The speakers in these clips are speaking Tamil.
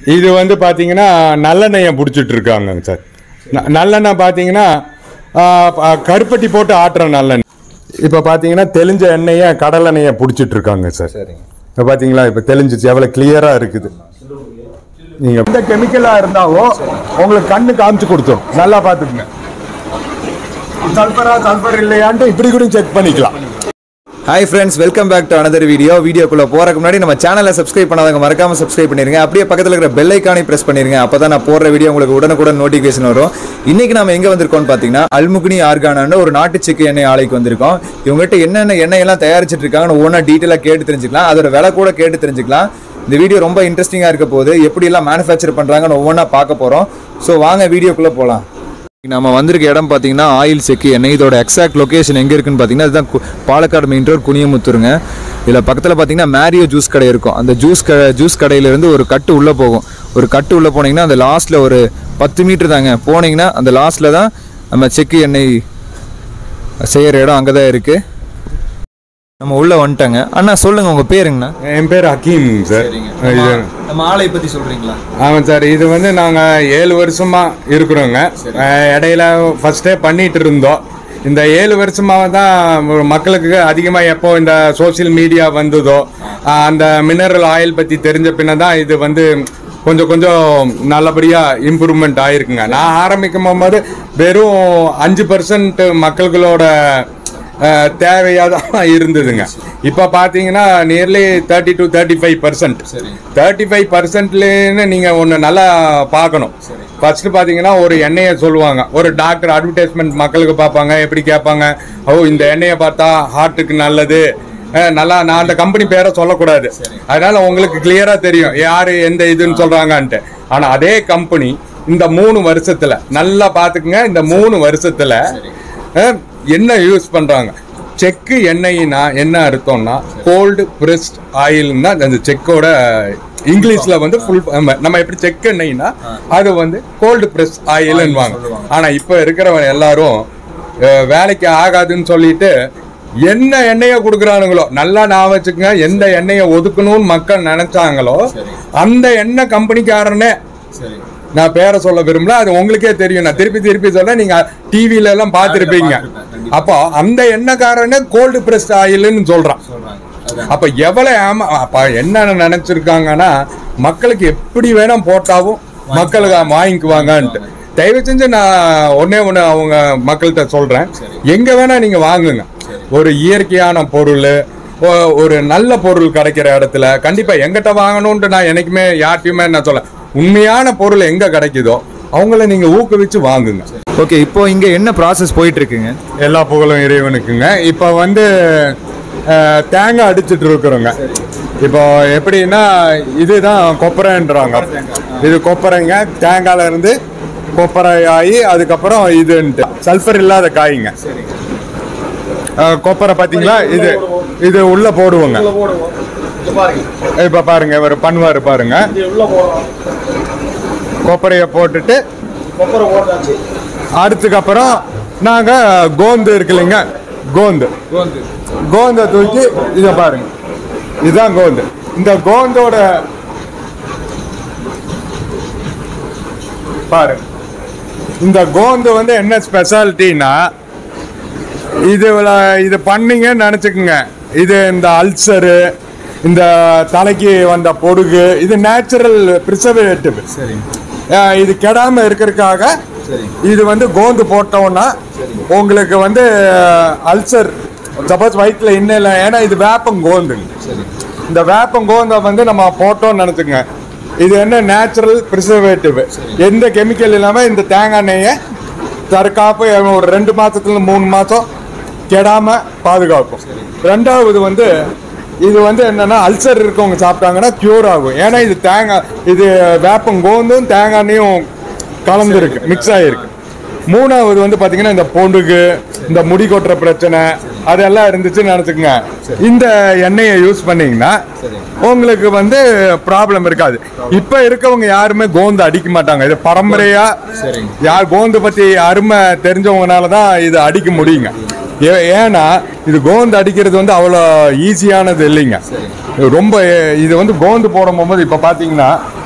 இது வந்து பார்த்தீங்கன்னா நல்லெண்ணெயை பிடிச்சிட்டு இருக்காங்க சார் ந- நல்லெண்ணெய் பார்த்தீங்கன்னா ஆ, ப- கருப்பட்டி போட்டு ஆட்டுற நல்லெண்ணெய் இப்போ பார்த்தீங்கன்னா தெளிஞ்ச எண்ணெயை கடலெண்ணெயை பிடிச்சிட்டு இருக்காங்க சார் சரிங்க இப்போ பார்த்தீங்களா இப்போ தெளிஞ்சிச்சு எவ்வளோ கிளியராக இருக்குது நீங்கள் எந்த கெமிக்கலாக இருந்தாவோ உங்களுக்கு கண்ணு காமிச்சு கொடுத்துரும் நல்லா பார்த்துக்குங்க சல்ஃபரா சல்ஃபர் இல்லையான்ட்டு இப்படி கூட செக் பண்ணிக்கலாம் hi friends welcome back to another video வீடியோக்குள்ள போறதுக்கு முன்னாடி நம்ம சேனலை சப்ஸ்கிரைப் பண்ணாதவங்க மறக்காம சப்ஸ்கிரைப் பண்ணிருங்க அப்படியே பக்கத்துல இருக்கிற பெல் ஐக்கானை பிரஸ் பண்ணிருங்க அப்பதான் நான் போடுற வீடியோ உங்களுக்கு உடனுக்குடன் நோட்டிஃபிகேஷன் வரும் இன்னைக்கு நம்ம எங்க வந்திருக்கோம்னு பாத்தீங்கன்னா அல்முகுனி ஆர்கானான்னு ஒரு நாட்டு செக்கு எண்ணெய் ஆலைக்கு வந்திருக்கோம் இவங்ககிட்ட என்னென்ன எண்ணெய் எல்லாம் தயாரிச்சிட்டு இருக்காங்கன்னு ஒவ்வொன்றா டீட்டெயிலாக கேட்டு தெரிஞ்சுக்கலாம் அதோட விலை கூட கேட்டு தெரிஞ்சுக்கலாம் இந்த வீடியோ ரொம்ப இன்ட்ரெஸ்டிங்காக இருக்க போகுது எப்படி எல்லாம் மேனுஃபேக்சர் பண்றாங்கன்னு ஒவ்வொன்றா பார்க்க போறோம் ஸோ வாங்க வீடியோக்குள்ள போகலாம் நம்ம வந்திருக்க இடம் பார்த்தீங்கன்னா ஆயில் செக்கு எண்ணெய் இதோட எக்ஸாக்ட் லொகேஷன் எங்கே இருக்குன்னு பார்த்தீங்கன்னா இதுதான் கு- பாலக்காடு மெயின் ரோட் குனியமுத்தூருங்க இதில் பக்கத்தில் பார்த்தீங்கன்னா மேரியோ ஜூஸ் கடை இருக்கும் அந்த ஜூஸ் க ஜூஸ் கடையிலேருந்து ஒரு கட்டு உள்ளே போகும் ஒரு கட்டு உள்ளே போனீங்கன்னா அந்த லாஸ்ட்டில் ஒரு பத்து மீட்டர் தாங்க போனீங்கன்னா அந்த லாஸ்ட்டில் தான் நம்ம செக்கு எண்ணெய் செய்கிற இடம் அங்கே தான் இருக்குது நம்ம உள்ளே வந்துட்டோங்க அண்ணா சொல்லுங்கள் உங்கள் பேருங்கண்ணா என் பேர் ஹக்கீம் சார் இது நம்ம ஆலை பற்றி சொல்கிறீங்களா ஆமாம் சார் இது வந்து நாங்கள் ஏழு வருஷமா இருக்கிறோங்க அஹ் இடையில ஃபர்ஸ்டே பண்ணிட்டு இருந்தோம் இந்த ஏழு வருஷமாக தான் ஒரு மக்களுக்கு அதிகமாக எப்போ இந்த சோஷியல் மீடியா வந்ததோ அஹ் அந்த மினரல் ஆயில் பற்றி தெரிஞ்ச பின்ன தான் இது வந்து கொஞ்சம் கொஞ்சம் நல்லபடியாக இம்ப்ரூவ்மெண்ட் ஆயிருக்குங்க நான் ஆரம்பிக்கும் போது வெறும் அஞ்சு பர்சன்ட் மக்கள்களோட அஹ், தேவையா தான் இருந்ததுங்க இப்போ பார்த்தீங்கன்னா nearly thirty to thirty five percent thirty five பர்சன்ட்லேன்னு நீங்கள் ஒன்று நல்லா பார்க்கணும் ஃபர்ஸ்ட் பார்த்தீங்கன்னா ஒரு எண்ணெயை சொல்லுவாங்க ஒரு டாக்டர் அட்வர்டைஸ்மெண்ட் மக்களுக்கு பார்ப்பாங்க எப்படி கேட்பாங்க ஓ இந்த எண்ணெயை பார்த்தா ஹார்ட்டுக்கு நல்லது அஹ், நல்லா நான் அந்த கம்பெனி பேரை சொல்லக்கூடாது அதனால உங்களுக்கு கிளியரா தெரியும் யாரு எந்த இதுன்னு சொல்றாங்கன்ட்டு ஆனா அதே கம்பெனி இந்த மூணு வருஷத்துல நல்லா பாத்துக்குங்க இந்த மூணு வருஷத்துல அஹ், என்ன யூஸ் பண்றாங்க செக்கு எண்ணெய்னா என்ன அர்த்தம்னா கோல்டு பிரஸ்ட் ஆயில்னா அந்த செக்கோட இங்கிலீஷ்ல வந்து ஃபுல் நம்ம எப்படி செக் எண்ணெய்னா அது வந்து கோல்டு பிரஸ் ஆயில்னுவாங்க ஆனா இப்ப இருக்கிறவங்க எல்லாரும் அஹ், வேலைக்கு ஆகாதுன்னு சொல்லிட்டு என்ன எண்ணெயை கொடுக்குறானுங்களோ நல்லா நான் வச்சுக்கங்க எந்த எண்ணெயை ஒதுக்கணும்னு மக்கள் நினைச்சாங்களோ அந்த எண்ணெய் கம்பெனிக்காரனே சரி நான் பேரை சொல்ல விரும்பல அது உங்களுக்கே தெரியும் நான் திருப்பி திருப்பி சொல்ல நீங்க டிவில எல்லாம் பார்த்திருப்பீங்க அப்போ அந்த எண்ணெய்க்காரனே கோல்டு பிரஸ் ஆயில்னு சொல்றான் சொல்கிறாங்க அப்ப எவ்வளவு ஏமா அப்ப என்ன நினைச்சிருக்காங்கன்னா மக்களுக்கு எப்படி வேணா போட்டாவும் மக்களுக்கு வாங்கிக்குவாங்கன்ட்டு தயவு செஞ்சு நான் ஒன்னே ஒன்று அவங்க மக்கள்கிட்ட சொல்றேன் எங்க வேணா நீங்க வாங்குங்க ஒரு இயற்கையான பொருள் ஒ- ஒரு நல்ல பொருள் கிடைக்கிற இடத்துல கண்டிப்பா எங்கிட்ட வாங்கணும்ட்டு நான் என்னைக்குமே யார்ட்டையுமே நான் சொல்ல உண்மையான பொருள் எங்க கிடைக்குதோ அவங்கள நீங்க ஊக்குவிச்சு வாங்குங்க ஓகே இப்போ இங்கே என்ன ப்ராசஸ் போயிட்டு இருக்குங்க எல்லா புகழும் இறைவனுக்குங்க இப்போ வந்து அஹ், தேங்காய் அடிச்சிட்டு இருக்கிறோங்க இப்போ எப்படின்னா இதுதான் கொப்பரைன்றாங்க இது கொப்பரைங்க தேங்காயில இருந்து கொப்பரை ஆகி அதுக்கப்புறம் இதுன்ட்டு சல்ஃபர் இல்லாத காய்ங்க அஹ், கொப்பரை பார்த்தீங்களா இது இது உள்ள போடுவோங்க இப்போ பாருங்க இவர் பண்ணுவார் பாருங்க கொப்பரையை போட்டுட்டு அடுத்துக்கப்புறம் நாங்கள் கோந்து இருக்கு இல்லைங்க கோந்து கோந்தை தூக்கி இதை பாருங்க இதுதான் கோந்து இந்த கோந்தோட பாருங்க இந்த கோந்து வந்து என்ன ஸ்பெஷாலிட்டினா இது இது பண்ணீங்கன்னு நினச்சிக்கோங்க இது இந்த அல்சரு இந்த தலைக்கு வந்த பொடுகு இது நேச்சுரல் ப்ரிசர்வேட்டிவ் சரி அஹ் இது கெடாம இருக்கிறதுக்காக சரி. இது வந்து கோந்து போட்டோம்னா உங்களுக்கு வந்து அல்சர் சப்போஸ் வயிற்றுல இன்னும் இல்லை ஏன்னா இது வேப்பம் கோந்துங்க சரி இந்த வேப்பம் கோந்தை வந்து நம்ம போட்டோம்னு நினச்சிங்க இது என்ன நேச்சுரல் ப்ரிசர்வேட்டிவ் எந்த கெமிக்கல் இல்லாமல் இந்த தேங்காய் எண்ணெயை தற்காப்பு ஒரு ரெண்டு மாசத்துல மூணு மாதம் கெடாம பாதுகாக்கும் ரெண்டாவது வந்து இது வந்து என்னன்னா அல்சர் இருக்கவங்க சாப்பிட்டாங்கன்னா க்யூர் ஆகும் ஏன்னா இது தேங்காய் இது வேப்பம் கோந்தும் தேங்காய் எண்ணெயும் கலந்துருக்கு மிக்ஸ் ஆகிருக்கு மூணாவது வந்து பாத்தீங்கன்னா இந்த பொண்டுகு இந்த முடி கொட்டுற பிரச்சனை அதெல்லாம் இருந்துச்சுன்னு நினச்சிக்கோங்க இந்த எண்ணெயை யூஸ் பண்ணீங்கன்னா உங்களுக்கு வந்து ப்ராப்ளம் இருக்காது இப்போ இருக்கவங்க யாருமே கோந்து அடிக்க மாட்டாங்க இது பரம்பரையா யார் கோந்து பத்தி அருமை தெரிஞ்சவங்கனால தான் இது அடிக்க முடியுங்க ஏ- ஏன்னா இது கோந்து அடிக்கிறது வந்து அவ்வளோ ஈஸியானது இல்லைங்க ரொம்ப இது வந்து கோந்து போடும் போது இப்போ பார்த்தீங்கன்னா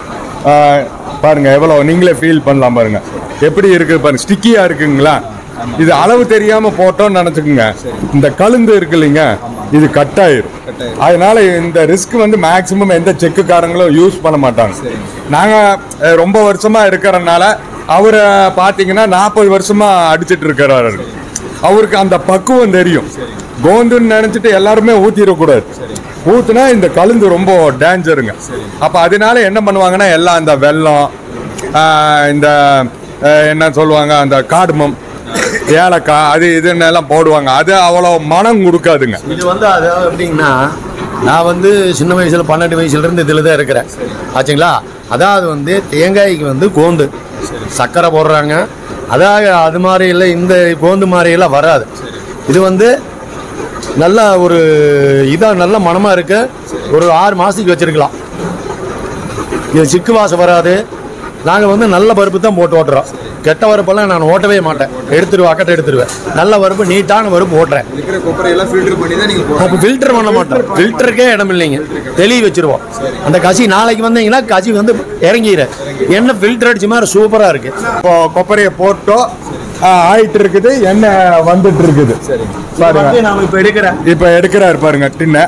ஆஹ், பாருங்க எவ்வளோ நீங்களே ஃபீல் பண்ணலாம் பாருங்க எப்படி இருக்கு பாருங்க ஸ்டிக்கியா இருக்குங்களா இது அளவு தெரியாம போட்டோம்னு நினைச்சுக்குங்க இந்த கழுந்து இருக்கு இல்லைங்க இது கட் ஆயிரும் அதனால இந்த ரிஸ்க் வந்து மேக்சிமம் எந்த செக்குக்காரங்களும் யூஸ் பண்ண மாட்டாங்க நாங்க அஹ், ரொம்ப வருஷமா இருக்கிறனால அவரை பாத்தீங்கன்னா நாற்பது வருஷமா அடிச்சிட்டு இருக்கிறாரு அவருக்கு அந்த பக்குவம் தெரியும் கோந்துன்னு நினைச்சிட்டு எல்லாருமே ஊத்திடக்கூடாது ஊத்துனா இந்த கழுந்து ரொம்ப டேஞ்சருங்க அப்ப அதனால என்ன பண்ணுவாங்கன்னா எல்லாம் அந்த வெல்லம் ஆஹ், இந்த ஆஹ், என்ன சொல்லுவாங்க அந்த காடுமம் ஏலக்காய் அது இதுன்னு எல்லாம் போடுவாங்க அது அவ்வளோ மனம் கொடுக்காதுங்க இது வந்து அது எப்படிங்கன்னா நான் வந்து சின்ன வயசுல பன்னெண்டு வயசுல இருந்து இதில் தான் இருக்கிறேன் ஆச்சுங்களா அதாவது வந்து தேங்காய்க்கு வந்து கோந்து சர்க்கரை போடுறாங்க அதாவது அது மாதிரி இல்லை இந்த கோந்து மாதிரி எல்லாம் வராது இது வந்து நல்ல ஒரு இதாக நல்ல மனமாக இருக்கு ஒரு ஆறு மாதத்துக்கு வச்சிருக்கலாம் இது சிக்கு வாசம் வராது நாங்கள் வந்து நல்ல பருப்பு தான் போட்டு ஓட்டுறோம் கெட்ட பருப்பெல்லாம் நான் ஓட்டவே மாட்டேன் எடுத்துருவேன் அக்கட்டை எடுத்துருவேன் நல்ல பருப்பு நீட்டான பருப்பு ஓட்டுறேன் இருக்கிற கொப்பரையெல்லாம் ஃபில்டர் பண்ணி தான் நீங்கள் அப்போ ஃபில்டர் பண்ண மாட்டோம் ஃபில்டருக்கே இடம் இல்லைங்க தெளிவு வச்சிருவோம் அந்த கசி நாளைக்கு வந்தீங்கன்னா கசி வந்து இறங்கிடு என்ன ஃபில்டர் அடிச்ச மாதிரி சூப்பராக இருக்கு இப்போ கொப்பரையை போட்டோம் ஆஹ், ஆயிட்டு இருக்குது எண்ணெய் வந்துட்டு இருக்குது பாருங்க வந்து நாம இப்போ எடுக்கிறேன் இப்போ எடுக்கிறாரு பாருங்க டின்ன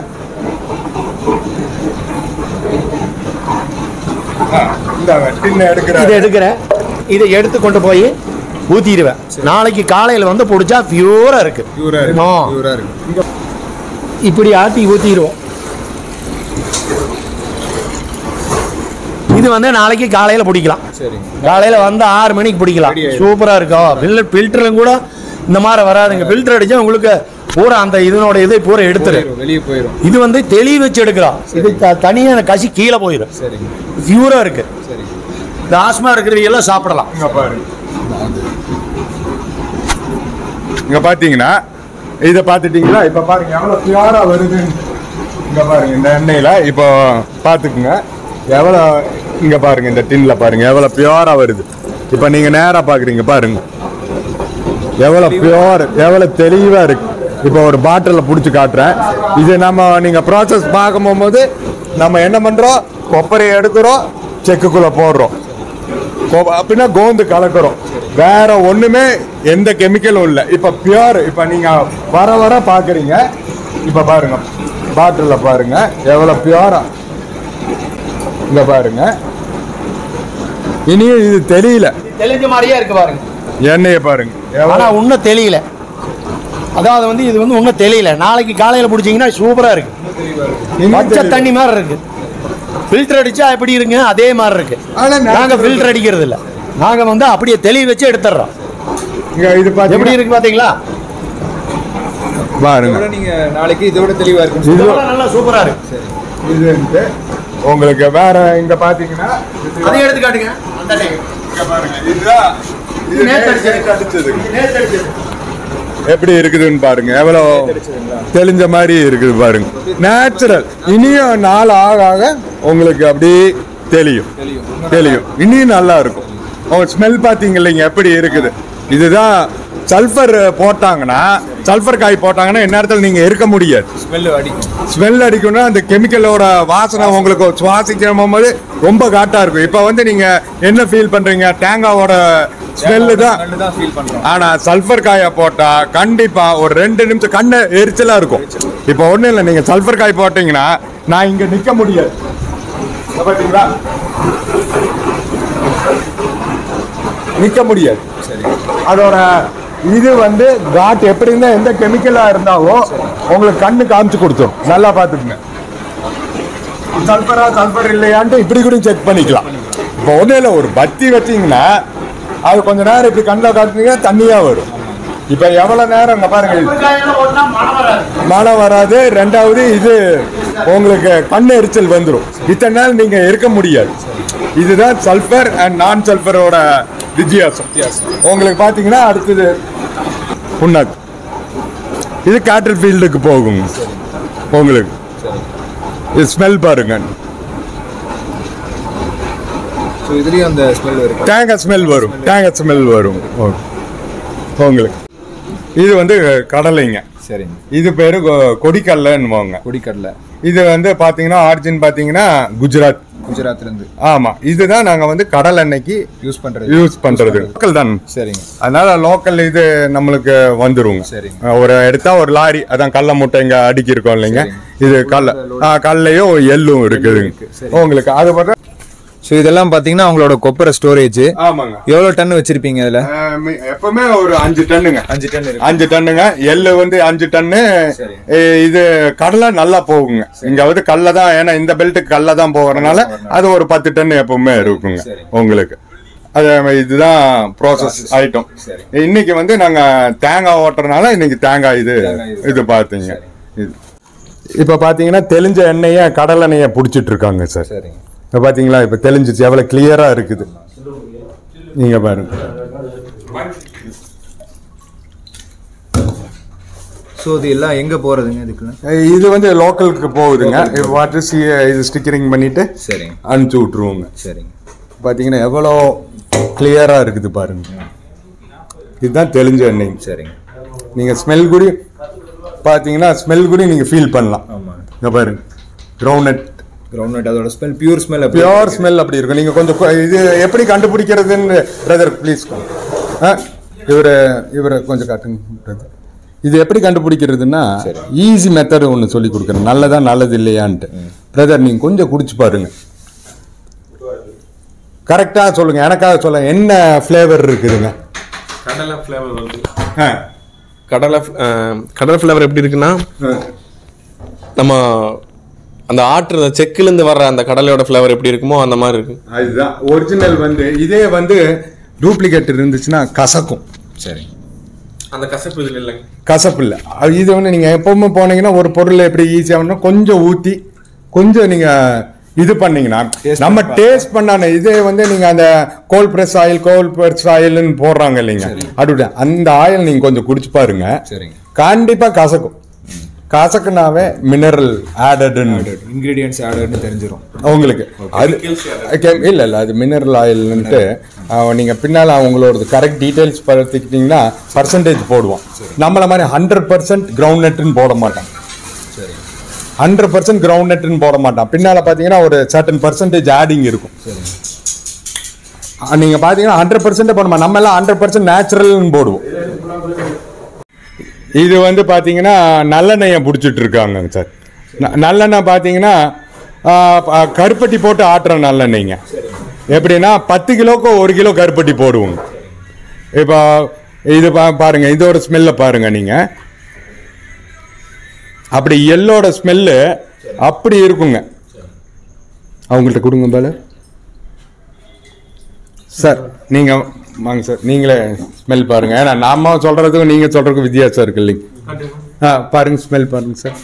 டின்ன இதை எடுக்கிறாரு எடுக்கிறேன் இதை எடுத்து கொண்டு போய் ஊற்றிடுவேன் நாளைக்கு காலையில் வந்து பிடிச்சா பியூராக இருக்கு பியூரா இருக்கு ஆ. பியூரா இருக்கு இப்படி ஆட்டி ஊற்றிடுவோம் இது வந்து நாளைக்கு காலையில் பிடிக்கலாம் சரிங்க காலையில் வந்து ஆறு மணிக்கு பிடிக்கலாம் சூப்பராக இருக்கும் ஃபில்டர் ஃபில்டரும் கூட இந்த மாதிரி வராதுங்க ஃபில்டர் அடிச்சா உங்களுக்கு பூரா அந்த இதனோட இதை பூரா எடுத்துரு போயிரும், வெளியே போயிடும் இது வந்து தெளி வச்சு எடுக்கிறோம் இது த- தனியா அந்த கசி கீழே போயிடும் சரிங்க பியூரா இருக்கு சரிங்க இந்த ஆஸ்மா இருக்கிறவங்க எல்லாம் சாப்பிடலாம் இங்க பாருங்க இங்க பாத்தீங்கன்னா இத பாத்துட்டீங்களா இப்ப பாருங்க எவ்வளவு பியூரா வருது இங்க பாருங்க இந்த எண்ணெயில இப்போ பாத்துக்குங்க எவ்வளவு இங்க பாருங்க இந்த டின்ல பாருங்க எவ்வளவு பியூரா வருது இப்ப நீங்க நேரா பாக்குறீங்க பாருங்க எவ்வளவு பியூர் எவ்வளவு தெளிவா இருக்கு இப்போ ஒரு பாட்டில புடிச்சு காட்டுறேன் இது நம்ம நீங்க ப்ராசஸ் பார்க்கும் போகும்போது நம்ம என்ன பண்றோம் கொப்பரையை எடுக்கிறோம் செக்குக்குள்ள போடுறோம் கோ- அப்படின்னா கோந்து கலக்கிறோம் வேற ஒண்ணுமே எந்த கெமிக்கலும் இல்லை இப்ப பியூர் இப்ப நீங்க வர வர பாக்குறீங்க இப்ப பாருங்க பாட்டில பாருங்க எவ்வளவு பியூரா இங்க பாருங்க இனியும் இது தெரியல தெளிஞ்ச மாதிரியே இருக்கு பாருங்க எண்ணெயை பாருங்க எவ்வளவு ஆனா இன்னும் தெளியல அதாவது வந்து இது வந்து இன்னும் தெளியல நாளைக்கு காலையில பிடிச்சீங்கன்னா சூப்பரா இருக்கு இன்னும் பச்சை தெரியல. தண்ணி மாதிரி இருக்கு ஃபில்டர் அடிச்சா எப்படி இருங்க அதே மாதிரி இருக்கு ஆனா natural நாங்க ஃபில்டர் அடிக்கிறது இல்ல நாங்க வந்து அப்படியே தெளிவு வச்சு எடுத்துடுறோம் இங்க இது எப்படி பாத்தீங்கன்னா இருக்கு பாத்தீங்களா பாருங்க இதோட நீங்க நாளைக்கு இதோட தெளிவா இருக்கும் இது இதெல்லாம் நல்லா சூப்பரா இருக்கு இது வந்து உங்களுக்கு வேற இங்க பாத்தீங்கன்னா இது- அதையும் எடுத்து காட்டுங்க அந்த டைம் இங்க பாருங்க இதுதான் இது நேத்து அடிச்சது. நேத்து அடிச்சது நேத்து அடிச்சது எப்படி இருக்குதுன்னு பாருங்க எவ்வளவு தெளிஞ்ச மாதிரி இருக்குது பாருங்க நேச்சுரல் இனியும் நாள் ஆக ஆக உங்களுக்கு அப்படியே தெளியும் தெளியும் இனியும் நல்லா இருக்கும் உங்க ஸ்மெல் பார்த்தீங்க இல்லைங்க எப்படி இருக்குது இதுதான் சல்ஃபர் போட்டாங்கன்னா சல்ஃபர் காய் போட்டாங்கன்னா இந்நேரத்தில் நீங்க இருக்க முடியாது ஸ்மெல் அடிக்கும் ஸ்மெல் அடிக்கணும்னா அந்த கெமிக்கலோட வாசனை உங்களுக்கு சுவாசிக்கும் போது ரொம்ப காட்டா இருக்கும் இப்போ வந்து நீங்க என்ன ஃபீல் பண்றீங்க தேங்காவோட ஸ்மெல்லு தான் ஸ்மெல் தான் ஃபீல் பண்றோம் ஆனா சல்ஃபர் காயை போட்டா கண்டிப்பா ஒரு ரெண்டு நிமிஷம் கண்ணு எரிச்சலா இருக்கும் இப்போ ஒண்ணும் இல்லை நீங்க சல்ஃபர் காய் போட்டீங்கன்னா நான் இங்க நிக்க முடியாது இங்க பாத்தீங்களா நிக்க முடியாது அதோட இது வந்து காட் எப்படி இருந்தா எந்த கெமிக்கலா இருந்தாலும் உங்களுக்கு கண்ணு காமிச்சு கொடுத்துரும் நல்லா பாத்துக்குங்க சல்ஃபரா சல்ஃபர் இல்லையான்ட்டு இப்படி கூட செக் பண்ணிக்கலாம் இப்போ ஒன்றும் இல்லை ஒரு பத்தி வச்சீங்கன்னா அது கொஞ்ச நேரம் இப்படி கண்ணில் காட்டுனீங்கன்னா தண்ணியா வரும் இப்போ எவ்வளோ நேரம் இங்க பாருங்க இது மழை வராது ரெண்டாவது இது உங்களுக்கு கண் எரிச்சல் வந்துடும் இத்தனை நாள் நீங்க இருக்க முடியாது இதுதான் சல்ஃபர் அண்ட் நான் சல்ஃபரோட வித்தியாசம் உங்களுக்கு பார்த்தீங்கன்னா அடுத்தது புண்ணாக்கு இது கேட்டல் ஃபீல்டுக்கு போகும் உங்களுக்கு இது ஸ்மெல் பாருங்க ஸோ இதுலயும் அந்த ஸ்மெல் இருக்கு தேங்காய் ஸ்மெல் வரும் தேங்காய் ஸ்மெல் வரும் ஓகே. உங்களுக்கு இது வந்து கடலைங்க சரிங்க இது பேரு கொ- கொடிக்கடலைன்னுவாங்க பொடிக்கடலை இது வந்து பாத்தீங்கன்னா ஆரிஜின் பாத்தீங்கன்னா குஜராத் குஜராத்ல இருந்து ஆமா இதுதான் நாங்க வந்து கடல் எண்ணெய்க்கு யூஸ் பண்றது யூஸ் பண்றது லோக்கல் தான் சரிங்க அதனால லோக்கல் இது நம்மளுக்கு வந்துருங்க சரிங்க. அஹ் ஒரு எடுத்தா ஒரு லாரி அதான் கடல மூட்டை இங்க அடுக்கி இருக்கோம் இல்லைங்க இது கடல ஆ, கடலையும் எள்ளும் இருக்குதுங்க உங்களுக்கு அது பார்த்தா ஸோ இதெல்லாம் பாத்தீங்கன்னா அவங்களோட கொப்பரை ஸ்டோரேஜ் ஆமாங்க எவ்வளவு டன் வச்சிருப்பீங்க இதுல அஹ் மி- எப்பவுமே ஒரு அஞ்சு டன்னுங்க அஞ்சு டன் இருக்கு அஞ்சு டன்னுங்க எள்ளு வந்து அஞ்சு டன்னு இ- இது கடலை நல்லா போகுங்க இங்க வந்து கடல தான் ஏன்னா இந்த பெல்ட்டுக்கு கடல தான் போகிறதுனால அது ஒரு பத்து டன் எப்பவுமே இருக்குங்க உங்களுக்கு அது இதுதான் ப்ராசஸ் ஐட்டம் இன்னைக்கு வந்து நாங்க தேங்காய் ஓட்டுறதுனால இன்னைக்கு தேங்காய் இது இது பார்த்தீங்க இது இப்போ பார்த்தீங்கன்னா தெளிஞ்ச எண்ணெயை கடல் எண்ணெயை பிடிச்சிட்டு இருக்காங்க சார் சரிங்க இப்போ பார்த்தீங்களா இப்போ தெளிஞ்சிச்சு எவ்வளோ கிளியராக இருக்குது நீங்க பாருங்க ஸோ இது எல்லாம் எங்க போறதுங்க இதுக்குள்ள இது வந்து லோக்கலுக்கு போகுதுங்க வாட்டர் சி இது ஸ்டிக்கரிங் பண்ணிட்டு சரிங்க அனுப்பிச்சி விட்ருவோங்க சரிங்க பார்த்தீங்கன்னா எவ்வளோ கிளியராக இருக்குது பாருங்க இதுதான் தெளிஞ்ச எண்ணெய் சரிங்க நீங்கள் ஸ்மெல் கூட பார்த்தீங்கன்னா ஸ்மெல் கூட நீங்கள் ஃபீல் பண்ணலாம் ஆமா இங்கே பாருங்க கிரவுண்ட் கிரவுண்ட் அதோட smell pure smell pure smell அப்படி இருக்கும் நீங்கள் கொஞ்சம் கொ- இது எப்படி கண்டுபிடிக்கிறதுன்னு பிரதர் ப்ளீஸ் இவரை இவரை கொஞ்சம் காட்டுங்க brother. இது எப்படி கண்டுபிடிக்கிறதுன்னா ஈஸி மெத்தட் ஒன்று சொல்லி கொடுக்குறேன் நல்லதா நல்லது இல்லையான்ட்டு பிரதர் நீங்கள் கொஞ்சம் குடிச்சு பாருங்க கரெக்டாக சொல்லுங்க எனக்காக சொல்லுங்க என்ன ஃப்ளேவர் இருக்குதுங்க கடலை ஃப்ளேவர் வருது ஆ. கடலை அஹ், கடலை ஃப்ளேவர் எப்படி இருக்குன்னா நம்ம அந்த ஆட்டுற செக்கிலேருந்து வர்ற அந்த கடலையோட ஃப்ளேவர் எப்படி இருக்குமோ அந்த மாதிரி இருக்கு அதுதான் ஒரிஜினல் வந்து இதே வந்து டூப்ளிகேட் இருந்துச்சுன்னா கசக்கும் சரி அந்த கசப்பு இதில் இல்லைங்க கசப்பு இல்லை அது இது வந்து நீங்கள் எப்பவுமே போனீங்கன்னா ஒரு பொருள் எப்படி ஈஸியாக கொஞ்சம் ஊற்றி கொஞ்சம் நீங்கள் இது பண்ணீங்கன்னா நம்ம டேஸ்ட் பண்ணான இதே வந்து நீங்கள் அந்த cold press oil cold press ஆயில்னு போடுறாங்க இல்லைங்க அப்படி அந்த ஆயில் நீங்கள் கொஞ்சம் குடிச்சு பாருங்க சரிங்க கண்டிப்பாக கசக்கும் கசக்குனாவே மினரல் ஆடடுன்னு இன்கிரீடியன்ஸ் ஆர்டர்னு தெரிஞ்சிரும் உங்களுக்கு அது கெம்- இல்ல இல்ல அது மினரல் ஆயில்ன்ட்டு நீங்க பின்னால அவங்களோட கரெக்ட் டீடைல்ஸ் பார்த்துக்கிட்டீங்கன்னா பர்சன்டேஜ் போடுவோம் நம்மள மாதிரி ஹண்ட்ரட் பர்சன்ட் கிரவுண்ட் நெட்னு போட மாட்டான் சரி ஹண்ட்ரட் பர்சன்ட் கிரவுண்ட் நெட்னு போட மாட்டான் பின்னால பாத்தீங்கன்னா ஒரு சர்டன் பர்சன்டேஜ் ஆடிங் இருக்கும் அஹ் நீங்க பாத்தீங்கன்னா ஹண்ட்ரட் பர்சன்ட் போட மாட்டோம் நம்ம எல்லாம் ஹண்ட்ரட் பர்சன்ட் நேச்சுரல்னு போடுவோம் இது வந்து பாத்தீங்கன்னா நல்லெண்ணெயை பிடிச்சிட்டு இருக்காங்க சார் ந- நல்லெண்ணெய் பாத்தீங்கன்னா ஆ, ப- கருப்பட்டி போட்டு ஆட்டுற நல்லெண்ணெய்ங்க எப்படின்னா பத்து கிலோக்கு ஒரு கிலோ கருப்பட்டி போடுவோங்க இப்போ இது பா பாருங்க இதோட ஸ்மெல்ல பாருங்க நீங்க அப்படி எள்ளோட ஸ்மெல்லு அப்படி இருக்குங்க அவங்கள்ட்ட கொடுங்க பால சார் நீங்க வாங்க சார் நீங்களே ஸ்மெல் பாருங்க ஏன்னா நாம சொல்றதுக்கும் நீங்க சொல்றதுக்கும் வித்தியாசம் இருக்கு இல்லைங்க ஆ பாருங்க ஸ்மெல் பாருங்க சார்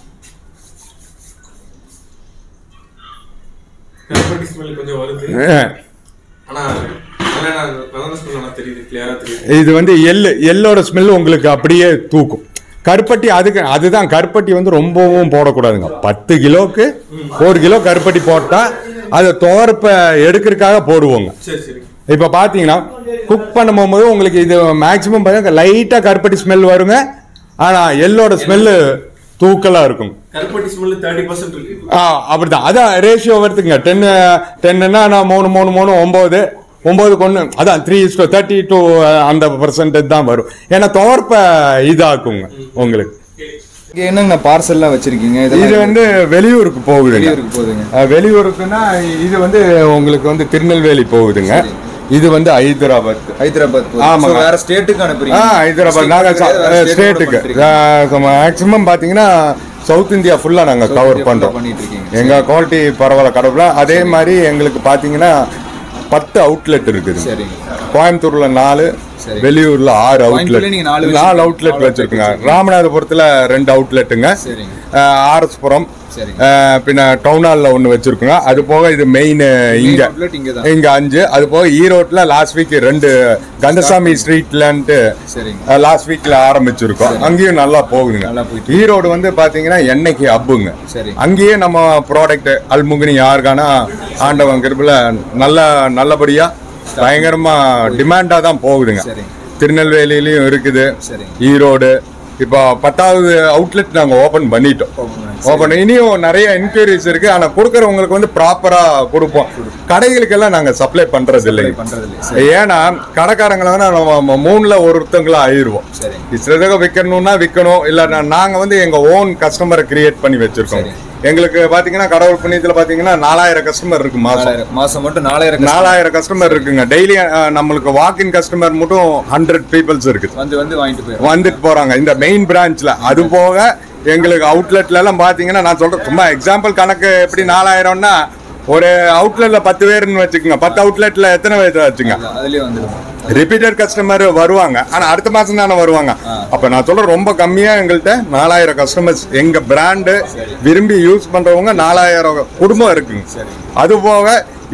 கருப்பட்டி ஸ்மெல் கொஞ்சம் வருது ஆ. ஆனா நல்லெண்ணெய் ஸ்மெல் நல்லா தெரியுது கிளியரா தெரியுது இது வந்து எள்ளு எள்ளோட ஸ்மெல் உங்களுக்கு அப்படியே தூக்கும் கருப்பட்டி அதுக்கு அதுதான் கருப்பட்டி வந்து ரொம்பவும் போடக்கூடாதுங்க பத்து கிலோக்கு ஒரு கிலோ கருப்பட்டி போட்டா அதை துவரப்ப எடுக்கிறதுக்காக போடுவோங்க சரி சரி இப்போ பார்த்தீங்கன்னா குக் பண்ணும் போது உங்களுக்கு இது மேக்ஸிமம் பார்த்தீங்கன்னா லைட்டாக கருப்பட்டி ஸ்மெல் வருங்க ஆனால் எள்ளோட ஸ்மெல்லு தூக்கலாக இருக்கும் கருப்பட்டி ஸ்மெல் தேர்ட்டி பர்சன்ட் இருக்கு ஆ அப்படிதான் அதான் ரேஷியோ வருதுங்க டென்னு டென்னுன்னா நான் மூணு மூணு மூணு ஒம்பது ஒம்பதுக்கு ஒன்று அதான் த்ரீ டு தேர்ட்டி டூ அந்த பர்சன்டேஜ் தான் வரும் ஏன்னா துவர்ப்ப இதாக்குங்க உங்களுக்கு இங்க என்னங்கண்ணா பார்சல்லாம் வச்சிருக்கீங்க இது இதெல்லாம் வந்து வெளியூருக்கு போகுதுங்க வெளியூருக்கு போகுதுங்க அஹ் வெளியூருக்குன்னா இது வந்து உங்களுக்கு வந்து திருநெல்வேலி போகுதுங்க இது வந்து ஹைதராபாத் ஹைதராபாத் போகுது. ஆமாங்க. So, வேற ஸ்டேட்டுக்கு அனுப்புறீங்க ஆ ஹைதராபாத் நாங்கள் ஸ்டேட்டுக்கு மேக்ஸிமம் பார்த்தீங்கன்னா சவுத் இந்தியா ஃபுல்லாக நாங்கள் கவர் India full-ஆ பண்ணுறோம் பண்ணிட்டு இருக்கீங்க எங்கள் குவாலிட்டி பரவாயில்ல கடவுள அதே மாதிரி எங்களுக்கு பார்த்தீங்கன்னா பத்து அவுட்லெட் இருக்குது சரிங்க கோயம்புத்தூர்ல நாலு சரி. வெளியூர்ல ஆறு கோயம்புத்தூர்ல அவுட்லெட் நீங்க நாலு நாலு வச்சிருக்கீங்க. அவுட்லெட் நாலு வச்சிருக்கோங்க outlet ராமநாதபுரத்துல ரெண்டு அவுட்லெட்டுங்க சரிங்க ஆர்எஸ்புரம் சரிங்க அஹ், பின்ன டவுன் ஹாலில் ஒன்று வச்சிருக்கோங்க அது போக இது மெயின் இங்க outlet இங்க தான் இங்க அஞ்சு அது போக ஈரோட்ல லாஸ்ட் வீக் ரெண்டு கந்தசாமி ஸ்ட்ரீட்லன்ட்டு சரிங்க லாஸ்ட் வீக்ல ஆரம்பிச்சிருக்கோம் அங்கேயும் நல்லா போகுதுங்க நல்லா போயிட்டு ஈரோடு வந்து பாத்தீங்கன்னா எண்ணெய்க்கு அப்புங்க சரிங்க அங்கேயே நம்ம ப்ராடக்ட் அல்முகினி யாருக்கானா ஆண்டவன் கிருப்பில் நல்ல நல்லபடியா பயங்கரமா டிமாண்டா தான் போகுதுங்க சரிங்க திருநெல்வேலியிலயும் இருக்குது சரிங்க ஈரோடு இப்போ பத்தாவது அவுட்லெட் நாங்க ஓபன் பண்ணிட்டோம் ஓகே ஓப்பன் இனியும் நிறைய என்கொயரிஸ் இருக்கு ஆனா கொடுக்கறவங்களுக்கு வந்து ப்ராப்பரா கொடுப்போம் கடைகளுக்கெல்லாம் நாங்க சப்ளை பண்றது இல்லை பண்றது இல்லை ஏன்னா கடைக்காரங்களை வந்து நம்ம மூணுல ஒருத்தங்களா ஆயிருவோம் சரி. சிலதாக விற்கணும்னா விற்கணும் இல்ல நா- நாங்க வந்து எங்க ஓன் கஸ்டமரை கிரியேட் பண்ணி வச்சிருக்கோம் எங்களுக்கு பாத்தீங்கன்னா கடவுள் புண்ணியத்துல பாத்தீங்கன்னா நாலாயிரம் கஸ்டமர் இருக்கு மாசம் நாலாயிரம் மாசம் மட்டும் நாலாயிரம் நாலாயிரம் கஸ்டமர் இருக்குங்க டெய்லி நம்மளுக்கு வாக்கின் கஸ்டமர் மட்டும் ஹண்ட்ரட் பீப்புள்ஸ் இருக்குது வந்து வந்து வாங்கிட்டு போயிடும் வந்துட்டு போறாங்க இந்த மெயின் பிரான்ச்ல அது போக எங்களுக்கு அவுட்லெட்ல எல்லாம் பாத்தீங்கன்னா நான் சொல்றேன் சும்மா எக்ஸாம்பிள் கணக்கு எப்படி நாலாயிரம்னா ஒரு அவுட்லெட்ல பத்து பேருன்னு வச்சுக்கோங்க பத்து அவுட்லெட்ல எத்தனை பேர் வச்சுங்க அதுலயே வந்துடும் ரிப்பீட்டட் கஸ்டமர் வருவாங்க ஆனா அடுத்த மாசம் தானே வருவாங்க அப்ப நான் சொல்றேன் ரொம்ப கம்மியா எங்கள்கிட்ட நாலாயிரம் கஸ்டமர்ஸ் எங்க பிராண்டு விரும்பி யூஸ் பண்றவங்க நாலாயிரம் குடும்பம் இருக்குங்க அது போக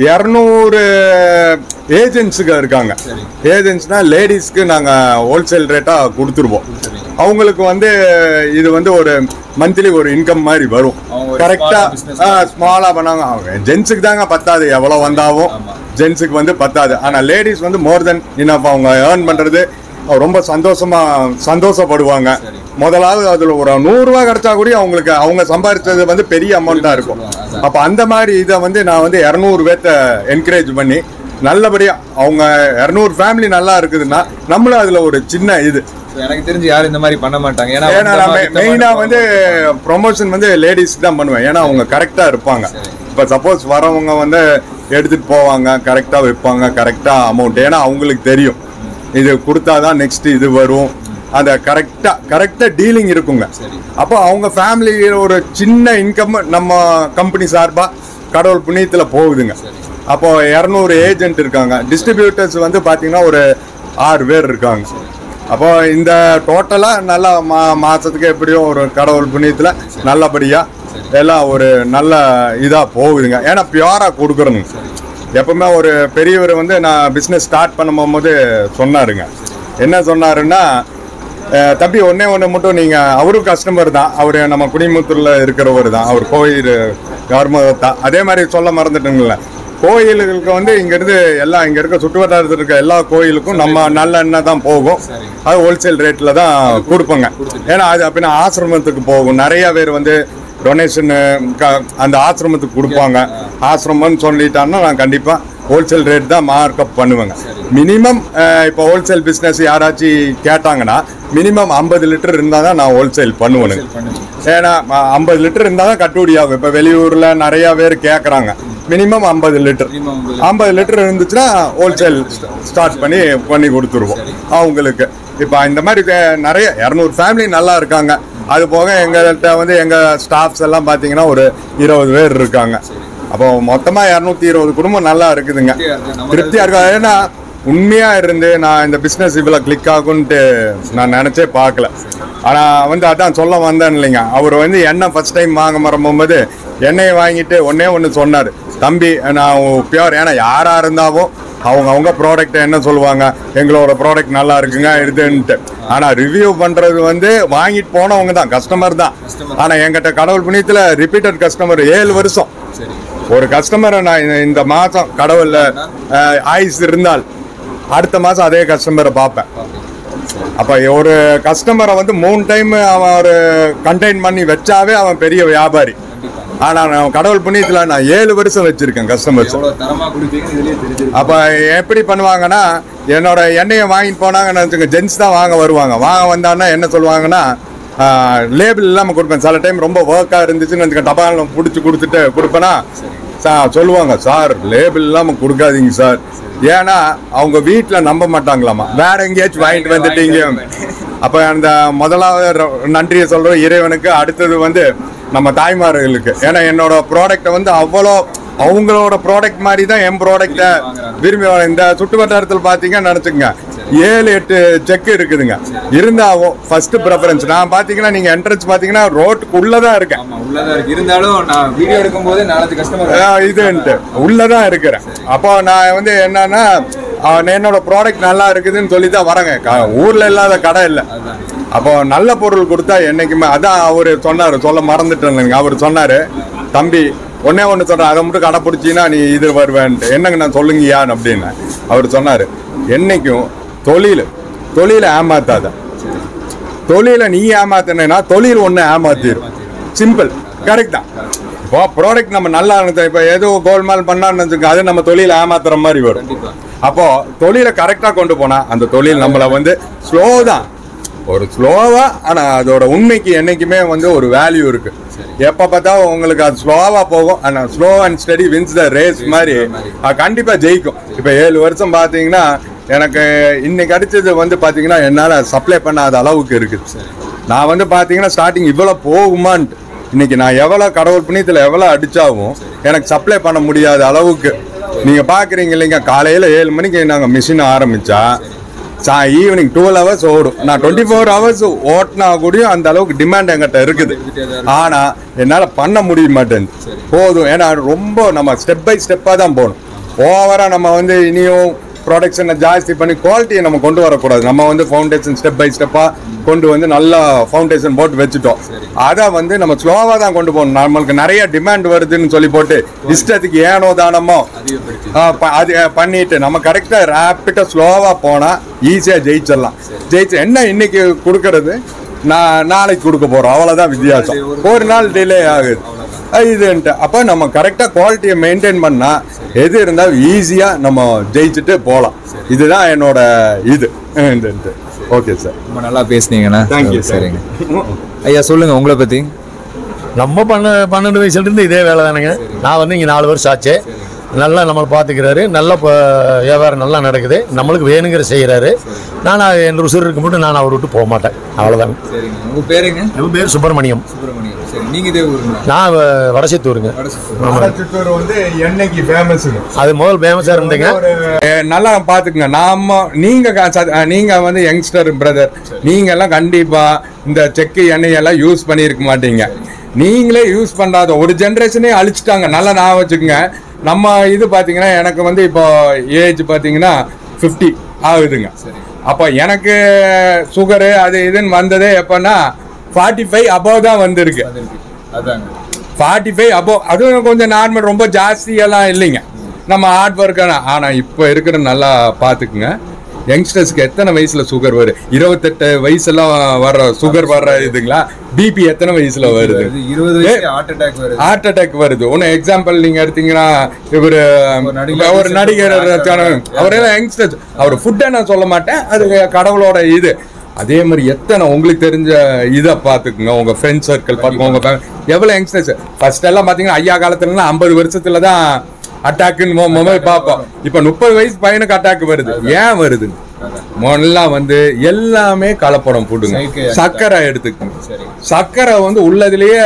இரநூறு ஏஜென்ட்ஸுக்கு இருக்காங்க ஏஜென்ட்ஸ்னா லேடிஸ்க்கு நாங்க ஹோல்சேல் ரேட்டா கொடுத்துருவோம் அவங்களுக்கு வந்து இது வந்து ஒரு மந்த்லி ஒரு இன்கம் மாதிரி வரும் அவங்க ஒரு கரெக்டா small business ஸ்மாலா பண்ணாங்க அவங்க ஜென்ஸுக்கு தாங்க பத்தாது எவ்வளவு வந்தாலும் ஜென்ஸுக்கு வந்து பத்தாது ஆனா லேடிஸ் வந்து மோர் தென் இனஃப் அவங்க ஏர்ன் பண்றது ரொம்ப சந்தோஷமா சந்தோஷப்படுவாங்க முதலாவது அதுல ஒரு நூறு ரூபாய் கிடைச்சா கூட அவங்களுக்கு அவங்க சம்பாதிச்சது வந்து பெரிய அமௌண்ட்டா இருக்கும் அப்ப அந்த மாதிரி இதை வந்து நான் வந்து இரநூறு பேர்த்த என்கரேஜ் பண்ணி நல்லபடியா அவங்க இரநூறு ஃபேமிலி நல்லா இருக்குதுன்னா நம்மளும் அதுல ஒரு சின்ன இது So, எனக்கு தெரிஞ்சு யாரும் இந்த மாதிரி பண்ண மாட்டாங்க ஏன்னா ஏன்னா வந்தமா, நான் வித்தமா மெயினா இருப்பாங்க. வந்து ப்ரொமோஷன் வந்து லேடிஸ் தான் பண்ணுவேன் ஏன்னா அவங்க கரெக்டா இருப்பாங்க இப்ப சப்போஸ் வரவங்க வந்து எடுத்துட்டு போவாங்க கரெக்டா வைப்பாங்க கரெக்டா அமௌண்ட் ஏன்னா அவங்களுக்கு தெரியும் இது கொடுத்தாதான் நெக்ஸ்ட் இது வரும் அந்த கரெக்டா கரெக்டா டீலிங் இருக்குங்க அப்போ அவங்க ஃபேமிலி ஒரு சின்ன இன்கம் நம்ம கம்பெனி சார்பா கடவுள் புண்ணியத்துல போகுதுங்க அப்போ இரநூறு ஏஜென்ட் இருக்காங்க டிஸ்ட்ரிபியூட்டர்ஸ் வந்து பாத்தீங்கன்னா ஒரு ஆறு பேர் இருக்காங்க அப்போ இந்த டோட்டலா நல்லா மா மாசத்துக்கு எப்படியும் ஒரு கடவுள் புண்ணியத்துல நல்லபடியா எல்லாம் ஒரு நல்ல இதா போகுதுங்க ஏன்னா பியூரா கொடுக்குறோங்க எப்பவுமே ஒரு பெரியவர் வந்து நான் பிஸ்னஸ் ஸ்டார்ட் பண்ணும் போது சொன்னாருங்க என்ன சொன்னாருன்னா அஹ், தம்பி ஒண்ணே ஒன்று மட்டும் நீங்க அவரும் கஸ்டமர் தான் அவர் நம்ம குடிமுத்தூர்ல இருக்கிறவர் தான் அவர் கோயில் கவர்மெண்ட் தான் அதே மாதிரி சொல்ல மறந்துட்டுங்களேன் கோயில்களுக்கு வந்து இங்க இருந்து எல்லாம் இங்க இருக்க சுற்று வட்டாரத்தில் இருக்க எல்லா கோயிலுக்கும் நம்ம நல்ல எண்ணெய் தான் போகும் அது ஹோல்சேல் ரேட்ல தான் கொடுப்போங்க ஏன்னா அது அப்படின்னா ஆசிரமத்துக்கு போகும் நிறைய பேர் வந்து டொனேஷன் அந்த ஆசிரமத்துக்கு கொடுப்பாங்க ஆசிரமம்னு சொல்லிட்டாங்கன்னா நான் கண்டிப்பா ஹோல்சேல் ரேட் தான் மார்க்அப் பண்ணுவேங்க மினிமம் இப்போ ஹோல்சேல் பிஸ்னஸ் யாராச்சும் கேட்டாங்கன்னா மினிமம் ஐம்பது லிட்டர் இருந்தால் தான் நான் ஹோல்சேல் பண்ணுவேனுங்க ஏன்னா ஐம்பது லிட்டர் இருந்தால் தான் கட்டுப்படி ஆகும் இப்போ வெளியூரில் நிறையா பேர் கேட்குறாங்க மினிமம் ஐம்பது லிட்டர் ஐம்பது லிட்டர் இருந்துச்சுன்னா ஹோல்சேல் ஸ்டார்ட் பண்ணி பண்ணி கொடுத்துருவோம் அவங்களுக்கு இப்போ இந்த மாதிரி தே- நிறைய இரநூறு ஃபேமிலி நல்லா இருக்காங்க அது போக எங்கள்கிட்ட வந்து எங்கள் ஸ்டாஃப்ஸ் எல்லாம் பார்த்தீங்கன்னா ஒரு இருபது பேர் இருக்காங்க அப்போ மொத்தமாக இரநூத்தி இருபது குடும்பம் நல்லா இருக்குதுங்க திருப்தியாக இருக்கா ஏன்னா உண்மையா இருந்து நான் இந்த பிசினஸ் இவ்வளவு கிளிக் ஆகும்ட்டு நான் நினைச்சே பார்க்கல ஆனா வந்து அதான் சொல்ல வந்தேன் இல்லைங்க அவர் வந்து எண்ணெய் ஃபர்ஸ்ட் டைம் வாங்க மறம்போது எண்ணெயை வாங்கிட்டு ஒன்னே ஒன்று சொன்னார் தம்பி நான் பியூர் ஏன்னா யாரா இருந்தாலும் அவங்க அவங்க ப்ராடக்ட் என்ன சொல்லுவாங்க எங்களோட ப்ராடக்ட் நல்லா இருக்குங்க இதுன்ட்டு ஆனா ரிவ்யூ பண்றது வந்து வாங்கிட்டு போனவங்க தான் கஸ்டமர் தான் ஆனா என்கிட்ட கடவுள் புண்ணியத்துல ரிப்பீட்டட் கஸ்டமர் ஏழு வருஷம் ஒரு கஸ்டமரை நான் இந்த- இந்த மாசம் கடவுள்ல அஹ், ஆயுஸ் இருந்தால் அடுத்த மாசம் அதே கஸ்டமரை பார்ப்பேன் அப்ப ஒரு கஸ்டமரை வந்து மூணு டைம் அவன் ஒரு கண்டெயின் பண்ணி வச்சாவே அவன் பெரிய வியாபாரி ஆனா நான் கடவுள் புண்ணியத்துல நான் ஏழு வருஷம் வச்சிருக்கேன் கஸ்டமர்ஸ் எவ்வளவு தரமா கொடுப்பீங்கன்னு இதுலயே தெரிஞ்சிருக்கு அப்ப எப்படி பண்ணுவாங்கன்னா என்னோட எண்ணெயை வாங்கிட்டு போனாங்கன்னு வச்சுங்க ஜென்ஸ் தான் வாங்க வருவாங்க வாங்க வந்தாங்கன்னா என்ன சொல்லுவாங்கன்னா லேபிள் இல்லாமல் கொடுப்பேன் சில டைம் ரொம்ப ஒர்க்காக இருந்துச்சுன்னு வச்சுக்க டபால் பிடிச்சி கொடுத்துட்டு கொடுப்பேன்னா சா சொல்லுவாங்க சார் லேபிள் இல்லாமல் கொடுக்காதீங்க சார் ஏன்னா அவங்க வீட்டில் நம்ப மாட்டாங்களாமா வேற எங்கேயாச்சும் வாங்கிட்டு வந்துட்டீங்க அப்போ அந்த முதலாவது ர- நன்றியை சொல்கிறோம் இறைவனுக்கு அடுத்தது வந்து நம்ம தாய்மார்களுக்கு ஏன்னா என்னோட ப்ராடக்ட்டை வந்து அவ்வளோ அவங்களோட ப்ராடக்ட் மாதிரி தான் என் ப்ராடக்ட்டை விரும்பி வாங்க. இந்த சுற்று வட்டாரத்தில் பார்த்தீங்கன்னா நினச்சிக்கங்க ஏழு எட்டு செக் இருக்குதுங்க இருந்தாவும் ஃபர்ஸ்ட் ப்ரெஃபரன்ஸ் நான் பார்த்தீங்கன்னா நீங்கள் என்ட்ரன்ஸ் பார்த்தீங்கன்னா ரோட்டுக்குள்ளே தான் இருக்கேன் ஆமா உள்ளதா இருக்கு இருந்தாலும் நான் வீடியோ எடுக்கும் போது நாலஞ்சு கஸ்டமர் அஹ் இதுன்ட்டு உள்ளதான் இருக்கிறேன் அப்போ நான் வந்து என்னன்னா அஹ் என்னோட ப்ராடக்ட் நல்லா இருக்குதுன்னு சொல்லி தான் வரேங்க க- ஊர்ல இல்லாத கடை இல்லை அப்போ நல்ல பொருள் கொடுத்தா என்னைக்குமே அதான் அவர் சொன்னார் சொல்ல மறந்துட்டேன் அவர் சொன்னாரு தம்பி ஒன்னே ஒன்று சொல்கிறேன் அதை மட்டும் கடை பிடிச்சின்னா நீ இது வருவேன்ட்டு என்னங்க நான் சொல்லுங்கய்யான்னு அப்படின்னு அவர் சொன்னார் என்னைக்கும் தொழில் தொழிலை ஏமாத்தாத தொழிலை நீ ஏமாத்தினா தொழில் ஒன்று ஏமாத்திரும் சிம்பிள் கரெக்ட் தான் இப்போ ப்ராடக்ட் நம்ம நல்லா இருந்தது இப்போ ஏதோ கோல்மால் பண்ணான்னு வச்சுக்கோங்க, அது நம்ம தொழிலை ஏமாத்துற மாதிரி வரும் அப்போ தொழிலை கரெக்டாக கொண்டு போனா அந்த தொழில் நம்மளை வந்து ஸ்லோ தான் ஒரு ஸ்லோவா ஆனா அதோட உண்மைக்கு என்னைக்குமே வந்து ஒரு வேல்யூ இருக்கு எப்ப பார்த்தா உங்களுக்கு அது ஸ்லோவா போகும் ஆனா slow and steady wins the race மாதிரி அது கண்டிப்பா ஜெயிக்கும் இப்ப ஏழு வருஷம் பாத்தீங்கன்னா எனக்கு இன்னைக்கு அடிச்சது வந்து பாத்தீங்கன்னா என்னால சப்ளை பண்ணாத அளவுக்கு இருக்குது நான் வந்து பாத்தீங்கன்னா ஸ்டார்டிங் இவ்வளவு போகுமான்ட்டு இன்னைக்கு நான் எவ்வளவு கடவுள் புண்ணியத்துல எவ்வளவு அடிச்சாவும் எனக்கு சப்ளை பண்ண முடியாத அளவுக்கு நீங்க பாக்குறீங்க இல்லைங்க காலையில ஏழு மணிக்கு நாங்க மிஷின் ஆரம்பிச்சா சா ஈவினிங் டுவெல் ஹவர்ஸ் ஓடும் நான் டுவெண்ட்டி ஃபோர் ஹவர்ஸ் ஓட்டினா கூடயும் அந்த அளவுக்கு டிமாண்ட் என்கிட்ட இருக்குது ஆனா என்னால பண்ண முடிய மாட்டேங்குது போதும் ஏன்னா ரொம்ப நம்ம ஸ்டெப் பை ஸ்டெப்பா தான் போகணும் ஓவரா நம்ம வந்து இனியும் ப்ரொடக்ஷனை ஜாஸ்தி பண்ணி குவாலிட்டியை நம்ம கொண்டு வரக்கூடாது நம்ம வந்து ஃபவுண்டேஷன் ஸ்டெப் பை ஸ்டெப்பாக கொண்டு வந்து நல்லா ஃபவுண்டேஷன் போட்டு வச்சுட்டோம் அதை வந்து நம்ம ஸ்லோவாக தான் கொண்டு போகணும் நம்மளுக்கு நிறைய டிமாண்ட் வருதுன்னு சொல்லி போட்டு இஷ்டத்துக்கு ஏனோ தானமோ ஆ, ப- அது அஹ், பண்ணிட்டு நம்ம கரெக்டாக ரேப்பிட்டாக ஸ்லோவாக போனால் ஈஸியாக ஜெயிச்சிடலாம் ஜெயிச்சு என்ன இன்னைக்கு கொடுக்கறது நான் நாளைக்கு கொடுக்க போகிறோம் அவ்வளோதான் வித்தியாசம் ஒரு நாள் டிலே ஆகுது அஹ் இதுன்ட்டு அப்போ நம்ம கரெக்டாக குவாலிட்டியை மெயின்டைன் பண்ணால் எது இருந்தாலும் ஈஸியாக நம்ம ஜெயிச்சுட்டு போகலாம் இதுதான் என்னோட இது ஓகே சார் ரொம்ப நல்லா பேசுனீங்கண்ணா Thank you, sir. சரிங்க ஐயா சொல்லுங்க உங்களை பத்தி நம்ம பண்ண பன்னெண்டு வயசுலேருந்து இதே வேலை தானுங்க நான் வந்து இங்கே நாலு வருஷம் ஆச்சு நல்லா நம்மளை பார்த்துக்கிறாரு நல்ல ப- வியாபாரம் நல்லா நடக்குது நம்மளுக்கு வேணுங்கிற செய்கிறாரு நான் என் ருசர் இருக்க மட்டும் நான் அவரை விட்டு போக மாட்டேன் அவ்வளோதாங்க சரிங்க உங்க பேருங்க என் பேர் சுப்பிரமணியம் சுப்பிரமணியம் சரி நீங்க இதே ஊருங்களா நான் வ- வடசத்தூருங்க சித்தூர் வந்து என்னைக்கு ஃபேமஸ் அது முதல் ஃபேமஸாக இருந்தேங்க நல்லா பாத்துக்குங்க நாம நீங்க க- ச- அஹ், நீங்க வந்து யங்ஸ்டர் பிரதர் நீங்க எல்லாம் கண்டிப்பா இந்த செக்கு எண்ணெய் எல்லாம் யூஸ் பண்ணியிருக்க மாட்டீங்க நீங்களே யூஸ் பண்ணாத ஒரு ஜென்ரேஷனே அழிச்சிட்டாங்க நல்லா நான் வச்சுக்கோங்க நம்ம இது பாத்தீங்கன்னா எனக்கு வந்து இப்போ ஏஜ் பாத்தீங்கன்னா 50 ஆகுதுங்க அப்போ எனக்கு சுகரு அது இதுன்னு வந்ததே எப்பன்னா ஃபார்ட்டி ஃபைவ் அபவ் தான் வந்திருக்கு அதாங்க ஃபார்ட்டி ஃபைவ் அப்போ அதுவும் கொஞ்சம் நார்மல் ரொம்ப ஜாஸ்தியெல்லாம் இல்லைங்க நம்ம ஹார்ட் ஒர்க்கான ஆனால் இப்போ இருக்கிற நல்லா பார்த்துக்குங்க யங்ஸ்டர்ஸ்க்கு எத்தனை வயசுல சுகர் வரும் இருபத்தெட்டு வயசுலாம் வர்ற சுகர் வர்ற இதுங்களா பிபி எத்தனை வயசுல வருது இது இருபது வயசு ஹார்ட் அட்டாக் வருது ஹார்ட் அட்டாக் வருது ஒன்று எக்ஸாம்பிள் நீங்க எடுத்தீங்கன்னா இவர் நடிகர் ஒரு நடிகர் அவரெல்லாம் யங்ஸ்டர்ஸ் அவர் ஃபுட்டை நான் சொல்ல மாட்டேன் அது கடவுளோட இது அதே மாதிரி எத்தனை உங்களுக்கு தெரிஞ்ச இதை பார்த்துக்குங்க உங்க ஃப்ரெண்ட் சர்க்கிள் பார்த்துக்கோங்க உங்க family. எவ்வளவு யங்ஸ்டர்ஸ் ஃபர்ஸ்ட் எல்லாம் பார்த்தீங்கன்னா ஐயா காலத்துலலாம் ஐம்பது வருஷத்துல தான் அட்டாக்குன்னு மொபைல் பார்ப்போம் இப்போ முப்பது வயசு பையனுக்கு அட்டாக் வருது ஏன் வருது முதல்லாம் வந்து எல்லாமே கலப்படம் போடுங்க செயற்கை சர்க்கரை எடுத்துக்கங்க சரி சர்க்கரை வந்து உள்ளதுலயே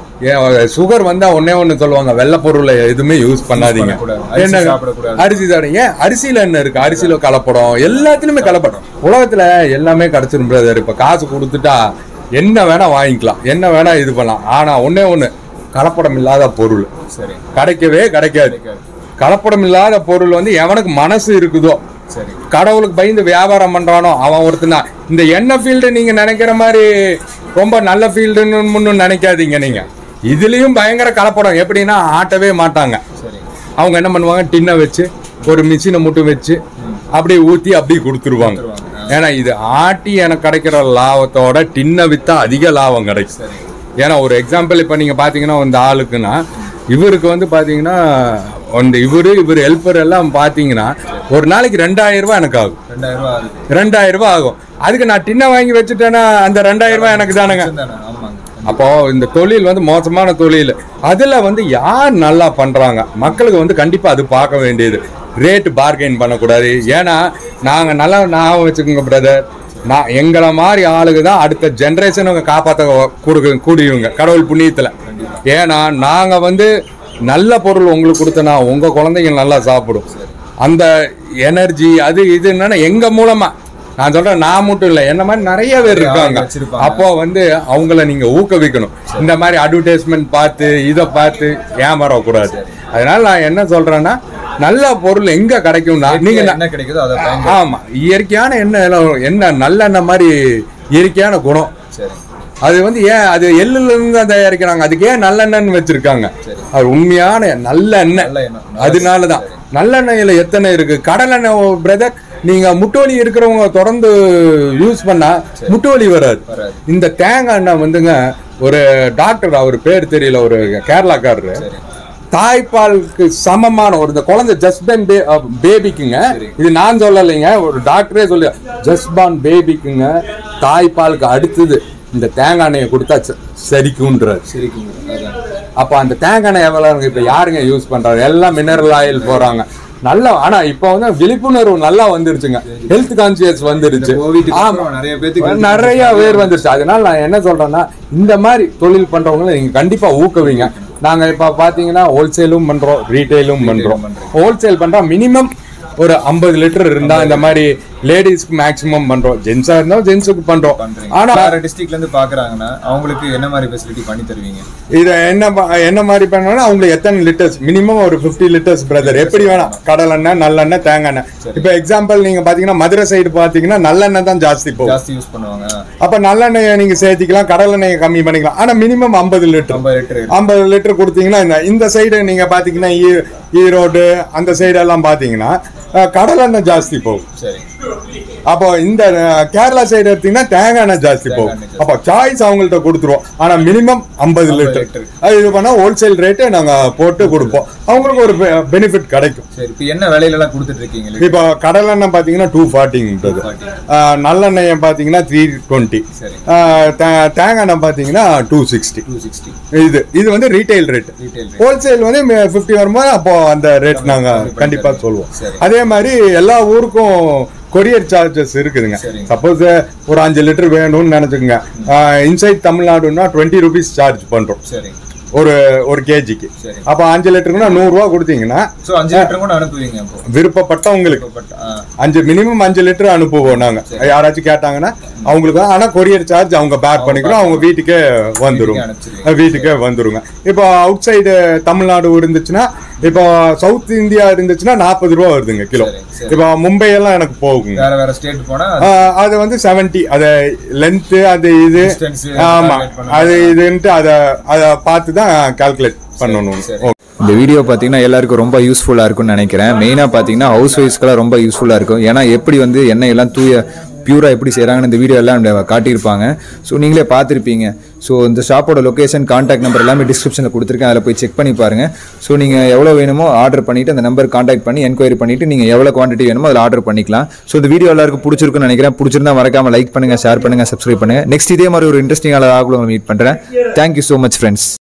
சுகர் வந்தா ஒன்னே ஒண்ணு சொல்லுவாங்க வெள்ளை பொருளை எதுவுமே யூஸ் பண்ணாதீங்க பண்ணக்கூடாது. அரிசி என்ன சாப்பிடக்கூடாது. அரிசி சாப்பிடுங்க ஏன் அரிசியில என்ன இருக்கு அரிசியில கலப்படம் எல்லாத்துலயுமே கலப்படம் உலகத்துல எல்லாமே கிடைச்சிரும் பிரதர் இப்ப காசு கொடுத்துட்டா என்ன வேணா வாங்கிக்கலாம் என்ன வேணா இது பண்ணலாம் ஆனா ஒண்ணே ஒண்ணு கலப்படம் இல்லாத பொருள் சரி கிடைக்கவே கிடைக்காது கலப்படம் இல்லாத பொருள் வந்து எவனுக்கு மனசு இருக்குதோ சரி கடவுளுக்கு பயந்து வியாபாரம் பண்றானோ அவன் ஒருத்தன் தான் இந்த என்ன ஃபீல்டு நீங்க நினைக்கிற மாதிரி ரொம்ப நல்ல ஃபீல்டுன்னு முன்னு நினைக்காதீங்க நீங்க இதுலயும் பயங்கர கலப்படம் எப்படின்னா ஆட்டவே மாட்டாங்க சரி அவங்க என்ன பண்ணுவாங்க டின்னை வச்சு ஒரு மிஷினை மட்டும் வச்சு அப்படியே ஊத்தி அப்படியே கொடுத்துருவாங்க ஏன்னா இது ஆட்டி எனக்கு கிடைக்கிற லாபத்தோட டின்னை வித்தா அதிக லாபம் கிடைக்கும் ஏன்னா ஒரு எக்ஸாம்பிள் இப்போ நீங்கள் பார்த்தீங்கன்னா இந்த ஆளுக்குன்னா இவருக்கு வந்து பார்த்தீங்கன்னா அந்த இவரு இவர் ஹெல்ப்பர் எல்லாம் பார்த்தீங்கன்னா ஒரு நாளைக்கு ரெண்டாயிரம் ரூபாய் எனக்கு ஆகும் ரெண்டாயிரம் ரூபா ஆகுது ரெண்டாயிரம் ரூபாய் ஆகும் அதுக்கு நான் டின்னை வாங்கி வச்சுட்டேன்னா அந்த ரெண்டாயிரம் ரூபாய் எனக்கு தானேங்க தானே ஆமாங்க அப்போ இந்த தொழில் வந்து மோசமான தொழில் அதுல வந்து யார் நல்லா பண்றாங்க மக்களுக்கு வந்து கண்டிப்பா அது பார்க்க வேண்டியது ரேட் பார்கெயின் பண்ணக்கூடாது ஏன்னா நாங்க நல்லா ஞாபகம் வச்சுக்கோங்க பிரதர் நான் எங்களை மாதிரி ஆளுங்க தான் அடுத்த ஜென்ரேஷனுங்க காப்பாற்ற கொடுக்க கூடியவங்க கடவுள் புண்ணியத்துல ஏன்னா நாங்க வந்து நல்ல பொருள் உங்களுக்கு கொடுத்தனா உங்க குழந்தைங்க நல்லா சாப்பிடும் அந்த எனர்ஜி அது இது என்னன்னா எங்க மூலமா நான் சொல்றேன் நான் மட்டும் இல்லை என்ன மாதிரி நிறைய பேர் இருக்காங்க வச்சிருப்பாங்க. அப்போ வந்து அவங்கள நீங்க ஊக்குவிக்கணும் இந்த மாதிரி அட்வர்டைஸ்மெண்ட் பார்த்து இதை பார்த்து ஏமாறக்கூடாது அதனால நான் என்ன சொல்றேன்னா நல்ல பொருள் எங்க கிடைக்கும்னா நீங்க ந- என்ன கிடைக்குதோ அதை பயன்படுத்தி ஆமா இயற்கையான எண்ணெய் என்ன நல்லெண்ணெய் மாதிரி இயற்கையான குணம் சரி அது வந்து ஏன் அது எள்ளுல இருந்து தான் தயாரிக்கிறாங்க அதுக்கு ஏன் நல்லெண்ணெய்னு வச்சிருக்காங்க அது உண்மையான நல்ல எண்ணெய் நல்ல எண்ணெய். அதனாலதான் நல்லெண்ணெயில எத்தனை இருக்கு கடலெண்ணெய் பிரதர் நீங்க முட்டோலி இருக்கிறவங்க தொடர்ந்து யூஸ் பண்ணா முட்டோலி வராது இந்த தேங்காய் எண்ணெய் வந்துங்க ஒரு டாக்டர் அவர் பேர் தெரியல ஒரு கேரளாக்காரரு தாய்ப்பாலுக்கு சமமான ஒரு இந்த குழந்தை ஜஸ்பன் பேபிக்குங்க இது நான் சொல்லலைங்க ஒரு டாக்டரே சொல்லு ஜஸ்பான் பேபிக்குங்க தாய்ப்பாலுக்கு அடுத்தது இந்த தேங்காய் எண்ணெயை கொடுத்தா ச- சரிக்குன்றார் அப்போ அந்த தேங்காய் எண்ணெய் எவ்வளோ இப்போ யாருங்க யூஸ் பண்றாங்க எல்லாம் மினரல் ஆயில் போறாங்க நல்லா ஆனா இப்போ வந்து விழிப்புணர்வு நல்லா வந்துருச்சுங்க ஹெல்த் கான்சியஸ் வந்துருச்சு கோவிட்டுக்கு ஆமா அப்புறம் நிறைய பேத்துக்கு நிறைய பேர் வந்துருச்சு அதனால நான் என்ன சொல்றேன்னா இந்த மாதிரி தொழில் பண்றவங்களை நீங்க கண்டிப்பா ஊக்குவிங்க நாங்க இப்ப பாத்தீங்கன்னா ஹோல்சேலும் பண்றோம் ரீட்டைலும் பண்றோம் ஹோல்சேல் பண்றா மினிமம் ஒரு ஐம்பது லிட்டர் இருந்தா இந்த மாதிரி லேடிஸ்க்கு மேக்ஸிமம் பண்றோம் ஜென்ஸா இருந்தாலும் ஜென்ஸுக்கு பண்றோம் ஆனா வேற டிஸ்ட்ரிக்ட்ல இருந்து பாக்குறாங்கன்னா அவங்களுக்கு என்ன மாதிரி ஃபெசிலிட்டி பண்ணி தருவீங்க இதை என்ன ப- என்ன மாதிரி பண்ணோம்னா அவங்களுக்கு எத்தனை லிட்டர்ஸ் மினிமம் ஒரு 50 லிட்டர்ஸ் பிரதர் எப்படி வேணாம் கடலெண்ணெய் நல்லெண்ணெய் தேங்காய் எண்ணெய் இப்போ எக்ஸாம்பிள் நீங்க பாத்தீங்கன்னா மதுரை சைடு பாத்தீங்கன்னா நல்லெண்ணெய் தான் ஜாஸ்தி போகும் ஜாஸ்தி யூஸ் பண்ணுவாங்க அப்ப நல்லெண்ணெயை நீங்க சேர்த்திக்கலாம் கடலெண்ணெயை கம்மி பண்ணிக்கலாம் ஆனா மினிமம் ஐம்பது லிட்டர் ஐம்பது லிட்டர் ஐம்பது லிட்டர் கொடுத்தீங்கன்னா இந்த இந்த சைடு நீங்க பாத்தீங்கன்னா ஈ- ஈரோடு அந்த சைடு எல்லாம் பாத்தீங்கன்னா அஹ், கடலெண்ணெய் ஜாஸ்தி போகும் சரி அப்போ இந்த அஹ், கேரளா சைடு எடுத்தீங்கன்னா தேங்காய் எண்ணெய் ஜாஸ்தி போகும் அப்போ சாய்ஸ் அவங்கள்ட்ட கொடுத்துருவோம் ஆனா மினிமம் ஐம்பது லிட்டர் liter. அது இது பண்ணா ஹோல்சேல் ரேட்டு நாங்க போட்டு கொடுப்போம் அவங்களுக்கு ஒரு பெனிஃபிட் கிடைக்கும் சரி இப்போ என்ன விலையில எல்லாம் கொடுத்துட்டு இருக்கீங்க இப்போ கடலெண்ணெய் பாத்தீங்கன்னா டூ ஃபார்ட்டிங்கிறது நல்லெண்ணெய் பாத்தீங்கன்னா த்ரீ டுவெண்ட்டி சரி. தேங்காய் எண்ணெய் பாத்தீங்கன்னா டூ சிக்ஸ்டி டூ சிக்ஸ்டி இது இது வந்து retail rate Retail rate. Wholesale வந்து ஃபிஃப்டி வரும்போது அப்போ அந்த ரேட் நாங்க கண்டிப்பா சொல்லுவோம் சரி. அதே மாதிரி எல்லா ஊருக்கும் கொரியர் சார்ஜஸ் இருக்குதுங்க சரிங்க. சப்போஸ் ஒரு அஞ்சு லிட்டர் வேணும்னு நினைச்சுக்கோங்க இன்சைட் தமிழ்நாடுன்னா டுவெண்ட்டி ருபீஸ் சார்ஜ் பண்றோம் சரி ஒரு ஒரு கேஜிக்கு சரி. அப்போ அஞ்சு லிட்டருக்குன்னா நூறுரூவா கொடுத்தீங்கன்னா ஸோ அஞ்சு லிட்டர் கூட அனுப்புவீங்க அப்போ விருப்பப்பட்டவங்களுக்கு பட் ஆ அஞ்சு மினிமம் அஞ்சு லிட்டர் அனுப்புவோம் நாங்க யாராச்சும் கேட்டாங்கன்னா அவங்களுக்கு ஆனா கொரியர் சார்ஜ் அவங்க பேர் பண்ணிக்கிறோம் அவங்க வீட்டுக்கே வந்துரும் அனுப்பிச்சிருவீங்க. வீட்டுக்கே வந்துருங்க இப்போ அவுட் சைடு தமிழ்நாடு இருந்துச்சுன்னா இப்போ சவுத் இந்தியா இருந்துச்சுன்னா நாற்பது ரூபா வருதுங்க கிலோ சரி, சரி. இப்போ மும்பை எல்லாம் எனக்கு போகுங்க வேற வேற ஸ்டேட் போனா ஆஹ் அது வந்து செவன்ட்டி அது லென்த்து அது இது Distance, ஆமா calculate பண்ணணும். அது இதுன்ட்டு அதை அதை பார்த்து தான் கால்குலேட் பண்ணணும் சரி. ஓகே இந்த வீடியோ பார்த்தீங்கன்னா எல்லாருக்கும் ரொம்ப யூஸ்ஃபுல்லாக இருக்கும்னு நினைக்கிறேன் மெயினாக பார்த்தீங்கன்னா ஹவுஸ் ஒய்ஃப்ஸ்க்கெல்லாம் ரொம்ப யூஸ்ஃபுல்லாக இருக்கும் ஏன்னா எப்படி வந்து எண்ணெய் எல்லாம் தூய பியூராக எப்படி செய்கிறாங்கன்னு இந்த வீடியோ எல்லாம் நம்ம காட்டியிருப்பாங்க ஸோ நீங்களே பார்த்துருப்பீங்க ஸோ இந்த ஷாப்போட லொகேஷன் காண்டாக்ட் நம்பர் எல்லாமே டிஸ்கிரிப்ஷனில் கொடுத்துருக்கேன் அதில் போய் செக் பண்ணி பாருங்கள் ஸோ நீங்கள் எவ்வளோ வேணுமோ ஆர்டர் பண்ணிவிட்டு அந்த நம்பர் காண்டாக்ட் பண்ணி என்கொயரி பண்ணிவிட்டு நீங்கள் எவ்வளோ குவான்டிட்டி வேணுமோ அதில் ஆர்டர் பண்ணிக்கலாம் ஸோ இந்த வீடியோ எல்லாருக்கும் பிடிச்சிருக்குன்னு நினைக்கிறேன் பிடிச்சிருந்தா மறக்காம லைக் பண்ணுங்கள் ஷேர் பண்ணுங்கள் சப்ஸ்கிரைப் பண்ணுங்கள் நெக்ஸ்ட் இதே மாதிரி ஒரு இன்ட்ரெஸ்டிங்கான ஆகுல மீட் பண்ணுறேன் தேங்க்யூ ஸோ மச் ஃப்ரெண்ட்ஸ்